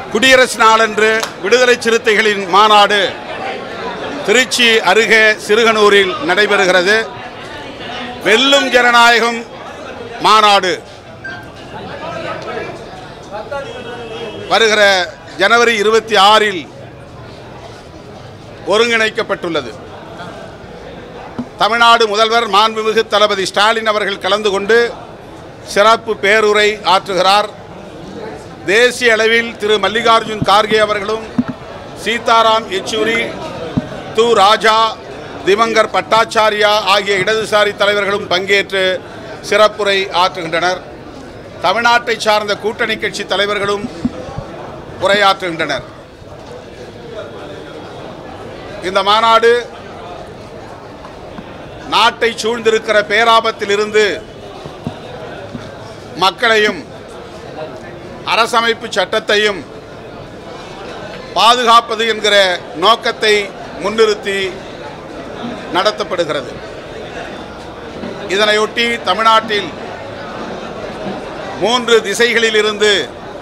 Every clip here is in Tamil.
குடியரசு நாளன்று விடுதலை சிறுத்தைகளின் மாநாடு திருச்சி அருகே சிறுகனூரில் நடைபெறுகிறது வெல்லும் ஜனநாயகம் மாநாடு வருகிற ஜனவரி இருபத்தி ஆறில் ஒருங்கிணைக்கப்பட்டுள்ளது தமிழ்நாடு முதல்வர் மாண்புமிகு தளபதி ஸ்டாலின் அவர்கள் கலந்து கொண்டு சிறப்பு பேருரை ஆற்றுகிறார் தேசிய அளவில் திரு மல்லிகார்ஜுன் கார்கே அவர்களும் சீதாராம் யெச்சூரி து ராஜா திவங்கர் பட்டாச்சாரியா ஆகிய இடதுசாரி தலைவர்களும் பங்கேற்று சிறப்புரை ஆற்றுகின்றனர் தமிழ்நாட்டை சார்ந்த கூட்டணி கட்சி தலைவர்களும் உரையாற்றுகின்றனர் இந்த மாநாடு நாட்டை சூழ்ந்திருக்கிற பேராபத்திலிருந்து மக்களையும் அரசமைப்பு சட்டத்தையும் பாதுகாப்பது என்கிற நோக்கத்தை முன்னிறுத்தி நடத்தப்படுகிறது இதனையொட்டி தமிழ்நாட்டில் மூன்று திசைகளில் இருந்து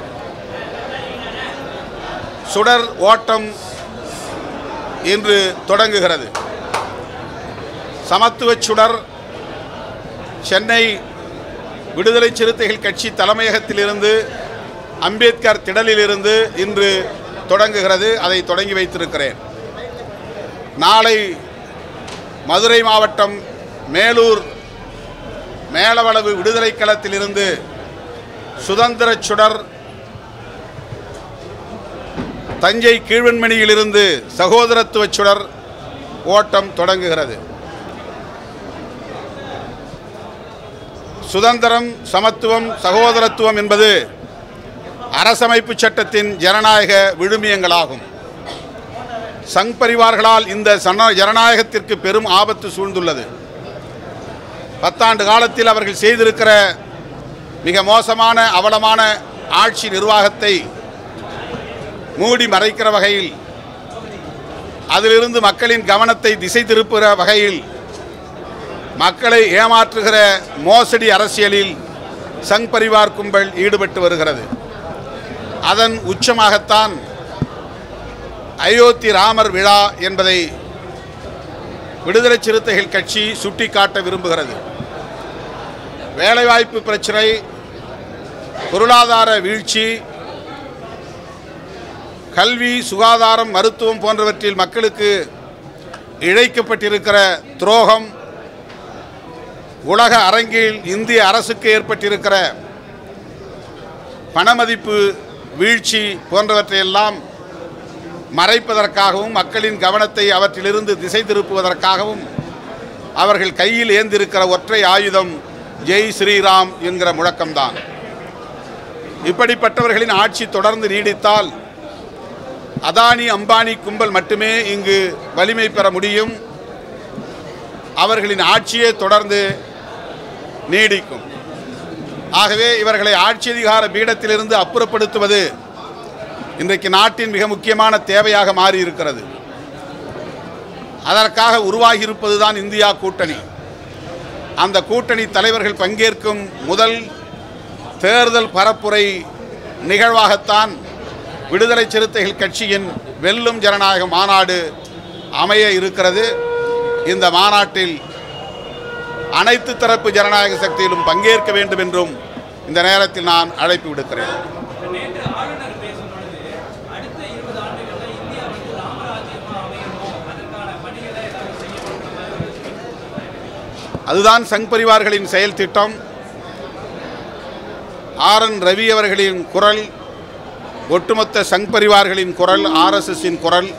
சுடர் ஓட்டம் இன்று தொடங்குகிறது சமத்துவச் சுடர் சென்னை விடுதலை சிறுத்தைகள் கட்சி தலைமையகத்திலிருந்து அம்பேத்கர் திடலிலிருந்து இன்று தொடங்குகிறது அதை தொடங்கி வைத்திருக்கிறேன் நாளை மதுரை மாவட்டம் மேலூர் மேலவளவு விடுதலை களத்திலிருந்து சுதந்திர சுடர் தஞ்சை கீழ்வெண்மணியிலிருந்து சகோதரத்துவ சுடர் ஓட்டம் தொடங்குகிறது சுதந்திரம் சமத்துவம் சகோதரத்துவம் என்பது அரசமைப்பு சட்டத்தின் ஜனநாயக விழுமியங்களாகும் சங் பரிவார்களால் இந்த சன ஜனநாயகத்திற்கு பெரும் ஆபத்து சூழ்ந்துள்ளது பத்தாண்டு காலத்தில் அவர்கள் செய்திருக்கிற மிக மோசமான அவலமான ஆட்சி நிர்வாகத்தை மூடி மறைக்கிற வகையில் அதிலிருந்து மக்களின் கவனத்தை திசை திருப்புகிற வகையில் மக்களை ஏமாற்றுகிற மோசடி அரசியலில் சங் பரிவார் கும்பல் ஈடுபட்டு வருகிறது அதன் உச்சமாகத்தான் அயோத்தி ராமர் விழா என்பதை விடுதலை சிறுத்தைகள் கட்சி சுட்டிக்காட்ட விரும்புகிறது வேலைவாய்ப்பு பிரச்சனை பொருளாதார வீழ்ச்சி கல்வி சுகாதாரம் மருத்துவம் போன்றவற்றில் மக்களுக்கு இழைக்கப்பட்டிருக்கிற துரோகம் உலக அரங்கில் இந்திய அரசுக்கு ஏற்பட்டிருக்கிற பணமதிப்பு வீழ்ச்சி போன்றவற்றையெல்லாம் மறைப்பதற்காகவும் மக்களின் கவனத்தை அவற்றிலிருந்து திசை திருப்புவதற்காகவும் அவர்கள் கையில் ஏந்திருக்கிற ஒற்றை ஆயுதம் ஜெய் ஸ்ரீராம் என்கிற முழக்கம்தான் இப்படிப்பட்டவர்களின் ஆட்சி தொடர்ந்து நீடித்தால் அதானி அம்பானி கும்பல் மட்டுமே இங்கு வலிமை பெற முடியும் அவர்களின் ஆட்சியே தொடர்ந்து நீடிக்கும் ஆகவே இவர்களை ஆட்சி அதிகார பீடத்திலிருந்து அப்புறப்படுத்துவது இன்றைக்கு நாட்டின் மிக முக்கியமான தேவையாக மாறி இருக்கிறது அதற்காக உருவாகி இருப்பதுதான் இந்தியா கூட்டணி அந்த கூட்டணி தலைவர்கள் பங்கேற்கும் முதல் தேர்தல் பரப்புரை நிகழ்வாகத்தான் விடுதலை சிறுத்தைகள் கட்சியின் வெல்லும் ஜனநாயக மாநாடு அமைய இருக்கிறது இந்த மாநாட்டில் அனைத்து தரப்பு ஜனநாயக சக்தியிலும் பங்கேற்க வேண்டும் என்றும் இந்த நேரத்தில் நான் அழைப்பு விடுக்கிறேன் நேற்று ஆளுநர் பேசும்பொழுது அடுத்த இருபது ஆண்டுகள்ல இந்தியா வந்து ராமராஜ்யமா அமையணும் அதற்கான பணிகளை ஏதாவது செய்யணும் அதுதான் சங் பரிவார்களின் செயல் திட்டம் ஆர் என் ரவி அவர்களின் குரல் ஒட்டுமொத்த சங் பரிவார்களின் குரல் ஆர்எஸ்எஸின் குரல்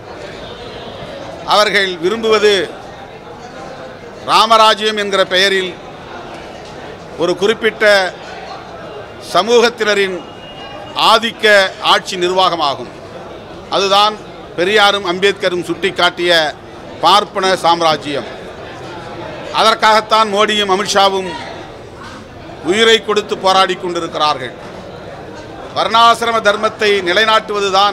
அவர்கள் விரும்புவது ராமராஜ்யம் என்கிற பெயரில் ஒரு குறிப்பிட்ட சமூகத்தினரின் ஆதிக்க ஆட்சி நிர்வாகமாகும் அதுதான் பெரியாரும் அம்பேத்கரும் சுட்டிக்காட்டிய பார்ப்பன சாம்ராஜ்யம் அதற்காகத்தான் மோடியும் அமித்ஷாவும் உயிரை கொடுத்து போராடி கொண்டிருக்கிறார்கள் வர்ணாசிரம தர்மத்தை நிலைநாட்டுவதுதான்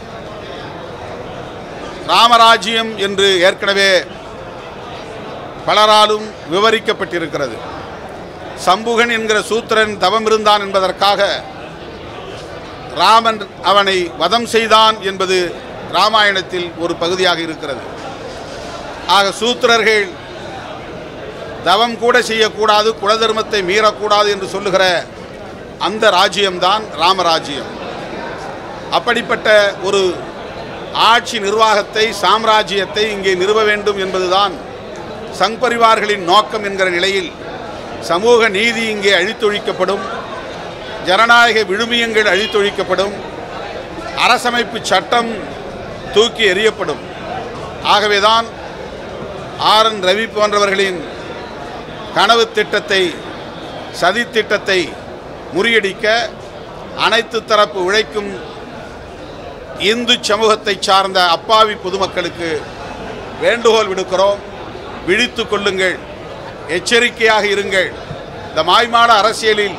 ராமராஜ்யம் என்று ஏற்கனவே பலராலும் விவரிக்கப்பட்டிருக்கிறது சம்புகன் என்கிற சூத்திரன் தவம் இருந்தான் என்பதற்காக ராமன் அவனை வதம் செய்தான் என்பது ராமாயணத்தில் ஒரு பகுதியாக இருக்கிறது ஆக சூத்திரர்கள் தவம் கூட செய்யக்கூடாது குலதர்மத்தை மீறக்கூடாது என்று சொல்லுகிற அந்த ராஜ்யம்தான் ராமராஜ்யம் அப்படிப்பட்ட ஒரு ஆட்சி நிர்வாகத்தை சாம்ராஜ்யத்தை இங்கே நிறுவ வேண்டும் என்பதுதான் சங் பரிவார்களின் நோக்கம் என்கிற நிலையில் சமூக நீதி இங்கே அழித்தொழிக்கப்படும் ஜனநாயக விழுமியங்கள் அழித்தொழிக்கப்படும் அரசமைப்பு சட்டம் தூக்கி எறியப்படும் ஆகவேதான் ஆர் என் ரவி போன்றவர்களின் கனவு திட்டத்தை சதி திட்டத்தை முறியடிக்க அனைத்து தரப்பு உழைக்கும் இந்து சமூகத்தை சார்ந்த அப்பாவி பொதுமக்களுக்கு வேண்டுகோள் விடுக்கிறோம் விழித்து கொள்ளுங்கள் எச்சரிக்கையாக இருங்கள் இந்த மாய்மாட அரசியலில்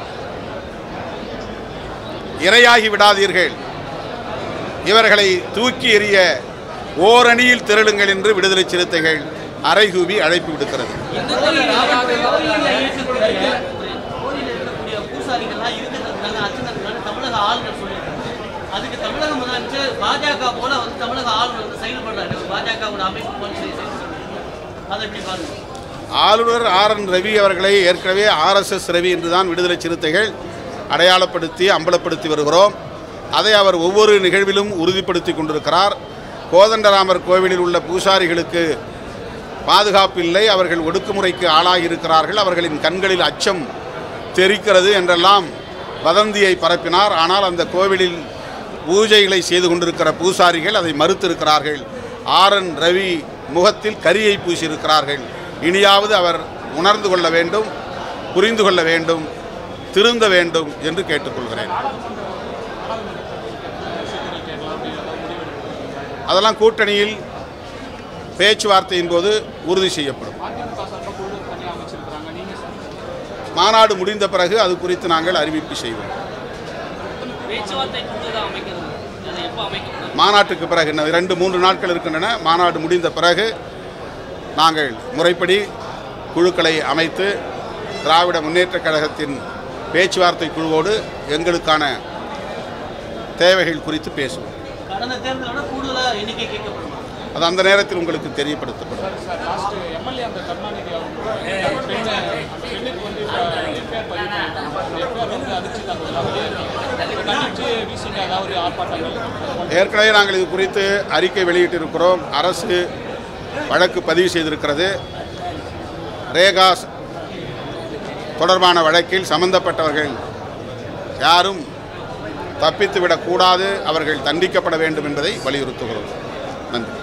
இரையாகி விடாதீர்கள் இவர்களை தூக்கி எறிய ஓரணியில் திரளுங்கள் என்று விடுதலை சிறுத்தைகள் அறைகூவி அழைப்பு விடுக்கிறது கோயில்ல இருக்கக்கூடிய கோயில்ல இருக்கக்கூடிய பூசாரிகள்லாம் இருக்கிறதுனால அர்ச்சனத்துனால தமிழக ஆளுநர் சொல்லியிருக்காங்க அதுக்கு தமிழக முதலமைச்சர் பாஜக போல வந்து தமிழக ஆளுநர் வந்து செயல்படுறாரு பாஜகவோட அமைப்பு போல செயல் செயல்படுறாரு. அதை எப்படி பாருங்க ஆளுநர் ஆர் என் ரவி அவர்களை ஏற்கனவே ஆர்எஸ்எஸ் ரவி என்றுதான் விடுதலை சிறுத்தைகள் அடையாளப்படுத்தி அம்பலப்படுத்தி வருகிறோம் அதை அவர் ஒவ்வொரு நிகழ்விலும் உறுதிப்படுத்தி கொண்டிருக்கிறார் கோதண்டராமர் கோவிலில் உள்ள பூசாரிகளுக்கு பாதுகாப்பு இல்லை அவர்கள் ஒடுக்குமுறைக்கு ஆளாகி இருக்கிறார்கள் அவர்களின் கண்களில் அச்சம் தெரிக்கிறது என்றெல்லாம் வதந்தியை பரப்பினார் ஆனால் அந்த கோவிலில் பூஜைகளை செய்து கொண்டிருக்கிற பூசாரிகள் அதை மறுத்திருக்கிறார்கள் ஆர் என் ரவி முகத்தில் கரியை பூசியிருக்கிறார்கள் இனியாவது அவர் உணர்ந்து கொள்ள வேண்டும் புரிந்து கொள்ள வேண்டும் திருந்த வேண்டும் என்று கேட்டுக்கொள்கிறேன் அதெல்லாம் கூட்டணியில் பேச்சுவார்த்தையின் போது உறுதி செய்யப்படும் மாநாடு முடிந்த பிறகு அது குறித்து நாங்கள் அறிவிப்பு செய்வோம் பேச்சுவார்த்தை குழுதான் அமைக்கிறது அது எப்போ அமைக்கப்படும் மாநாட்டுக்கு பிறகு இன்னும் இரண்டு மூன்று நாட்கள் இருக்கின்றன மாநாடு முடிந்த பிறகு நாங்கள் முறைப்படி குழுக்களை அமைத்து திராவிட முன்னேற்றக் கழகத்தின் பேச்சுவார்த்தை குழுவோடு எங்களுக்கான தேவைகள் குறித்து பேசுவோம் கடந்த தேர்தலோட கூடுதலாக எண்ணிக்கை கேட்கப்படுமா அது அந்த நேரத்தில் உங்களுக்கு தெரியப்படுத்தப்படும் சார் லாஸ்ட் எம்எல்ஏ அந்த கருணாநிதி அவங்க கூட அந்த பெண்ணை அந்த பெண்ணுக்கு வந்து எஃப்ஐஆர் பதிவு பண்ணியிருக்காங்க அந்த எஃப்ஐஆர் வந்து அதிர்ச்சிட்டாங்க வெளியே இதை கண்டித்து விசிங்க ஏதாவது ஆர்ப்பாட்டங்கள் ஏற்கனவே நாங்கள் இது குறித்து அறிக்கை வெளியிட்டிருக்கிறோம் அரசு வழக்கு பதிவு செய்திருக்கிறது ரேகா தொடர்பான வழக்கில் சம்பந்தப்பட்டவர்கள் யாரும் தப்பித்து விடக்கூடாது அவர்கள் தண்டிக்கப்பட வேண்டும் என்பதை வலியுறுத்துகிறோம் நன்றி